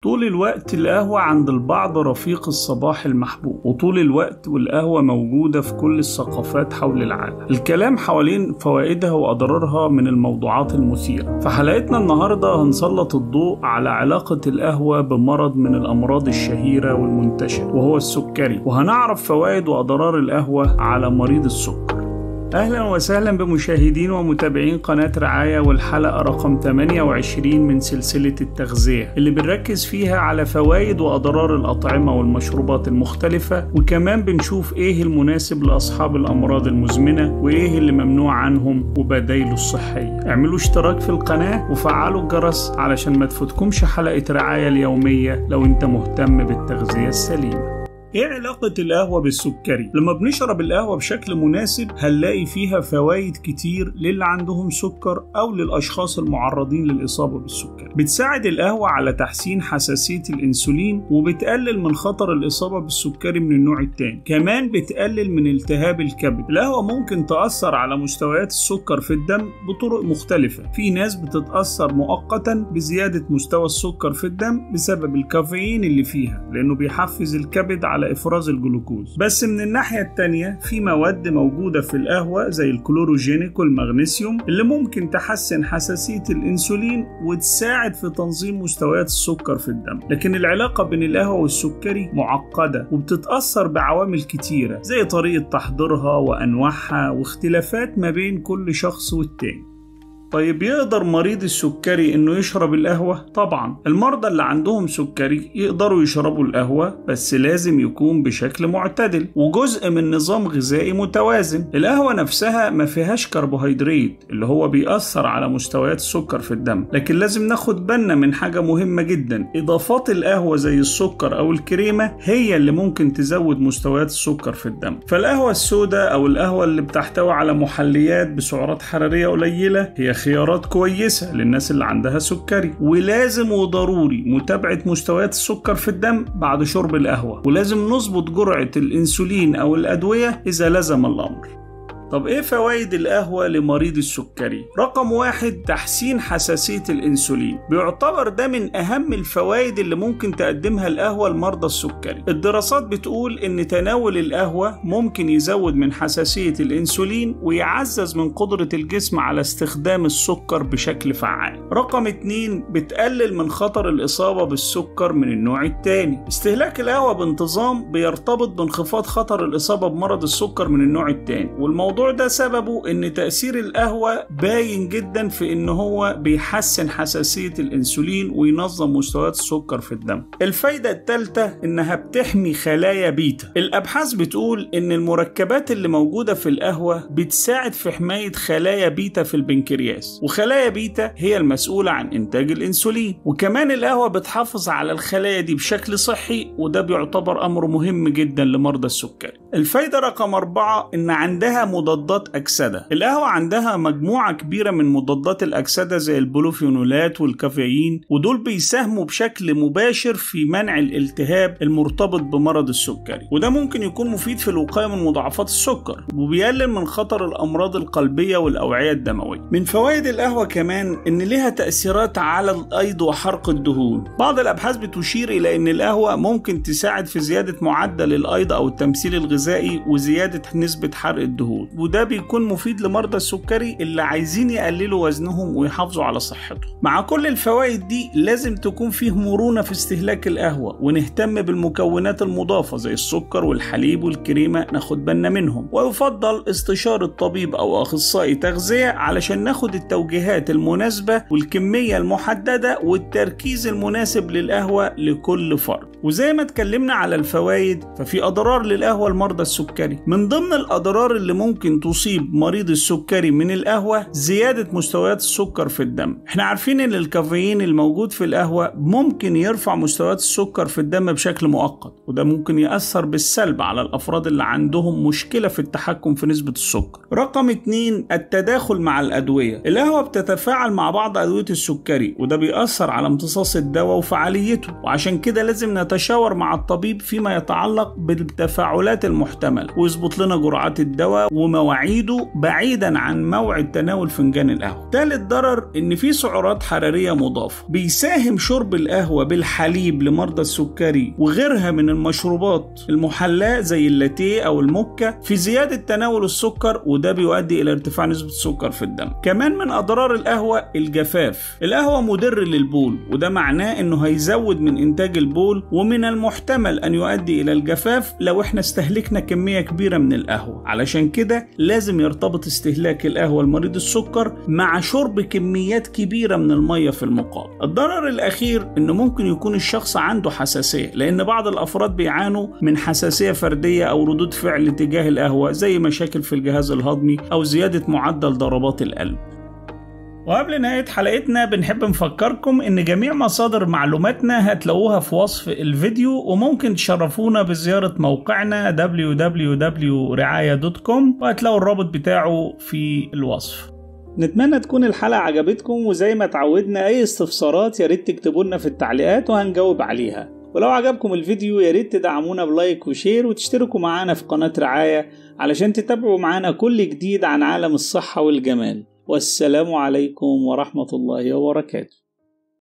طول الوقت القهوة عند البعض رفيق الصباح المحبوب وطول الوقت والقهوة موجودة في كل الثقافات حول العالم الكلام حوالين فوائدها وأضرارها من الموضوعات المثيرة في حلقتنا النهاردة هنسلط الضوء على علاقة القهوة بمرض من الأمراض الشهيرة والمنتشرة وهو السكري وهنعرف فوائد وأضرار القهوة على مريض السكر أهلا وسهلا بمشاهدين ومتابعين قناة رعاية والحلقة رقم 28 من سلسلة التغذية اللي بنركز فيها على فوائد وأضرار الأطعمة والمشروبات المختلفة وكمان بنشوف إيه المناسب لأصحاب الأمراض المزمنة وإيه اللي ممنوع عنهم وبدايله الصحية اعملوا اشتراك في القناة وفعلوا الجرس علشان ما تفوتكمش حلقة رعاية اليومية لو انت مهتم بالتغذية السليمة ايه علاقة القهوة بالسكري؟ لما بنشرب القهوة بشكل مناسب هنلاقي فيها فوائد كتير للي عندهم سكر أو للأشخاص المعرضين للإصابة بالسكري. بتساعد القهوة على تحسين حساسية الأنسولين وبتقلل من خطر الإصابة بالسكري من النوع التاني. كمان بتقلل من التهاب الكبد. القهوة ممكن تأثر على مستويات السكر في الدم بطرق مختلفة. في ناس بتتأثر مؤقتا بزيادة مستوى السكر في الدم بسبب الكافيين اللي فيها لأنه بيحفز الكبد على على افراز الجلوكوز بس من الناحيه التانية في مواد موجوده في القهوه زي الكلوروجينيك والمغنيسيوم اللي ممكن تحسن حساسيه الانسولين وتساعد في تنظيم مستويات السكر في الدم لكن العلاقه بين القهوه والسكري معقده وبتتاثر بعوامل كتيره زي طريقه تحضيرها وانواعها واختلافات ما بين كل شخص والتاني طيب يقدر مريض السكري انه يشرب القهوة؟ طبعا المرضى اللي عندهم سكري يقدروا يشربوا القهوة بس لازم يكون بشكل معتدل وجزء من نظام غذائي متوازن القهوة نفسها ما فيهاش كربوهيدرات اللي هو بيأثر على مستويات السكر في الدم لكن لازم ناخد بالنا من حاجة مهمة جدا إضافات القهوة زي السكر أو الكريمة هي اللي ممكن تزود مستويات السكر في الدم فالقهوة السوداء أو القهوة اللي بتحتوي على محليات بسعرات حرارية قليلة هي خيارات كويسة للناس اللي عندها سكري ولازم وضروري متابعة مستويات السكر في الدم بعد شرب القهوة ولازم نظبط جرعة الأنسولين أو الأدوية إذا لزم الأمر طب ايه فوائد القهوة لمريض السكري؟ رقم واحد تحسين حساسية الانسولين بيعتبر ده من اهم الفوائد اللي ممكن تقدمها القهوة لمرضى السكري الدراسات بتقول ان تناول القهوة ممكن يزود من حساسية الانسولين ويعزز من قدرة الجسم على استخدام السكر بشكل فعال رقم اتنين بتقلل من خطر الاصابة بالسكر من النوع التاني استهلاك القهوة بانتظام بيرتبط بانخفاض خطر الاصابة بمرض السكر من النوع التاني والموضوع الموضوع ده سببه ان تأثير القهوة باين جدا في ان هو بيحسن حساسية الانسولين وينظم مستويات السكر في الدم الفايدة الثالثة انها بتحمي خلايا بيتا الابحاث بتقول ان المركبات اللي موجودة في القهوة بتساعد في حماية خلايا بيتا في البنكرياس وخلايا بيتا هي المسؤولة عن انتاج الانسولين وكمان القهوة بتحافظ على الخلايا دي بشكل صحي وده بيعتبر امر مهم جدا لمرضى السكري الفايدة رقم أربعة إن عندها مضادات أكسدة القهوة عندها مجموعة كبيرة من مضادات الأكسدة زي البولوفينولات والكافيين ودول بيساهموا بشكل مباشر في منع الالتهاب المرتبط بمرض السكري وده ممكن يكون مفيد في الوقاية من مضاعفات السكر وبيقلل من خطر الأمراض القلبية والأوعية الدموية من فوائد القهوة كمان إن لها تأثيرات على الأيض وحرق الدهون بعض الأبحاث بتشير إلى إن القهوة ممكن تساعد في زيادة معدل الأيض أو التمثيل الغذائي وزيادة نسبة حرق الدهون وده بيكون مفيد لمرضى السكري اللي عايزين يقللوا وزنهم ويحافظوا على صحتهم مع كل الفوائد دي لازم تكون فيه مرونة في استهلاك القهوة ونهتم بالمكونات المضافة زي السكر والحليب والكريمة ناخد بالنا منهم ويفضل استشارة طبيب أو أخصائي تغذية علشان ناخد التوجيهات المناسبة والكمية المحددة والتركيز المناسب للقهوة لكل فرد وزي ما اتكلمنا على الفوائد ففي أضرار للقهوة لمرضى السكري من ضمن الأضرار اللي ممكن تصيب مريض السكري من القهوة زيادة مستويات السكر في الدم احنا عارفين ان الكافيين الموجود في القهوة ممكن يرفع مستويات السكر في الدم بشكل مؤقت وده ممكن يأثر بالسلب على الأفراد اللي عندهم مشكلة في التحكم في نسبة السكر رقم اتنين التداخل مع الأدوية القهوة بتتفاعل مع بعض أدوية السكري وده بيأثر على امتصاص الدواء وفعاليته وعشان كده لازم نتشاور مع الطبيب فيما يتعلق بالتفاعلات المحتمل ويظبط لنا جرعات الدواء ومواعيده بعيدا عن موعد تناول فنجان القهوة ثالث ضرر ان في سعرات حرارية مضافة بيساهم شرب القهوة بالحليب لمرضى السكري وغيرها من المشروبات المحلاة زي اللاتيه او الموكا في زيادة تناول السكر وده بيؤدي الى ارتفاع نسبة السكر في الدم كمان من اضرار القهوة الجفاف القهوة مدر للبول وده معناه انه هيزود من انتاج البول ومن المحتمل ان يؤدي الى الجفاف لو احنا استهلكنا كمية كبيرة من القهوة علشان كده لازم يرتبط استهلاك القهوة لمريض السكر مع شرب كميات كبيرة من المية في المقابل الضرر الاخير انه ممكن يكون الشخص عنده حساسية لان بعض الافراد بيعانوا من حساسية فردية او ردود فعل تجاه القهوة زي مشاكل في الجهاز الهضمي او زيادة معدل ضربات القلب وقبل نهاية حلقتنا بنحب نفكركم إن جميع مصادر معلوماتنا هتلاقوها في وصف الفيديو وممكن تشرفونا بزيارة موقعنا www.رعاية.com وهتلاقوا الرابط بتاعه في الوصف نتمنى تكون الحلقة عجبتكم وزي ما اتعودنا أي استفسارات يا ريت تكتبوا لنا في التعليقات وهنجاوب عليها ولو عجبكم الفيديو يا ريت تدعمونا بلايك وشير وتشتركوا معانا في قناة رعاية علشان تتابعوا معانا كل جديد عن عالم الصحة والجمال والسلام عليكم ورحمة الله وبركاته